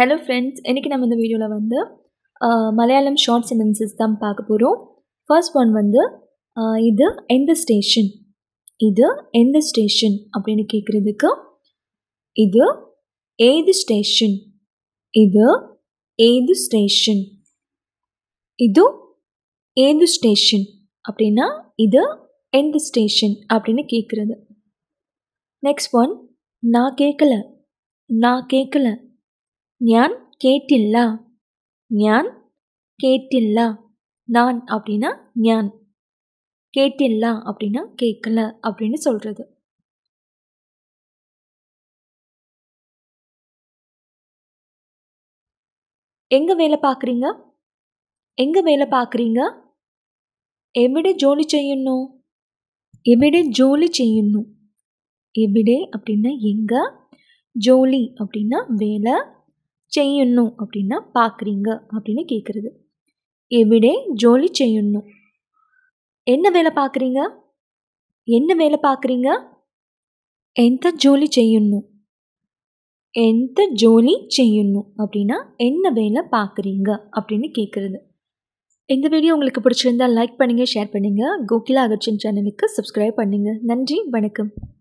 hello friends இன்றைக்கி நம்ம இந்த வீடியோவில் வந்து ஆஹ், மலையாளம் ஷார்ட் சென்டென்சஸ் தான் பார்க்க போகிறோம் ஃபர்ஸ்ட் ஒன் வந்து ஆஹ், இது எந்த ஸ்டேஷன் இது எந்த ஸ்டேஷன் அப்படின்னு கேட்குறதுக்கு இது ஏது ஸ்டேஷன் இது ஏது ஸ்டேஷன் இது ஏது ஸ்டேஷன் அப்படின்னா இது எந்த ஸ்டேஷன் அப்படின்னு கேட்குறது நெக்ஸ்ட் ஒன் நான் கேட்கல நான் கேட்கல ஞான் கேட்டில்ல ஞான் கேட்டில்ல நான் அப்படின்னா ஞான் கேட்டில்ல அப்படின்னா கேட்கல அப்படின்னு சொல்கிறது எங்கே வேலை பார்க்குறீங்க எங்கே வேலை பார்க்குறீங்க എവിടെ ജോലി ചെയ്യുന്നു എവിടെ ജോലി ചെയ്യുന്നു എവിടെ அப்படின்னா எங்க ஜோலி அப்படின்னா வேலை செய்யணும் அப்படின்னா பார்க்குறீங்க அப்படின்னு கேட்குறது எവിടെ ஜோலி செய்யணும் என்ன வேலை பார்க்குறீங்க என்ன வேலை பார்க்குறீங்க ఎంత ஜோலி செய்யணும் ఎంత ஜோலி செய்யணும் அப்படின்னா என்ன வேலை பார்க்குறீங்க அப்படின்னு கேட்குறது இந்த வீடியோ உங்களுக்கு பிடிச்சிருந்தா லைக் பண்ணுங்கள் ஷேர் பண்ணுங்கள் கோகிலா அகர்ச்சன் சேனலுக்கு சப்ஸ்கிரைப் பண்ணுங்கள் நன்றி வணக்கம்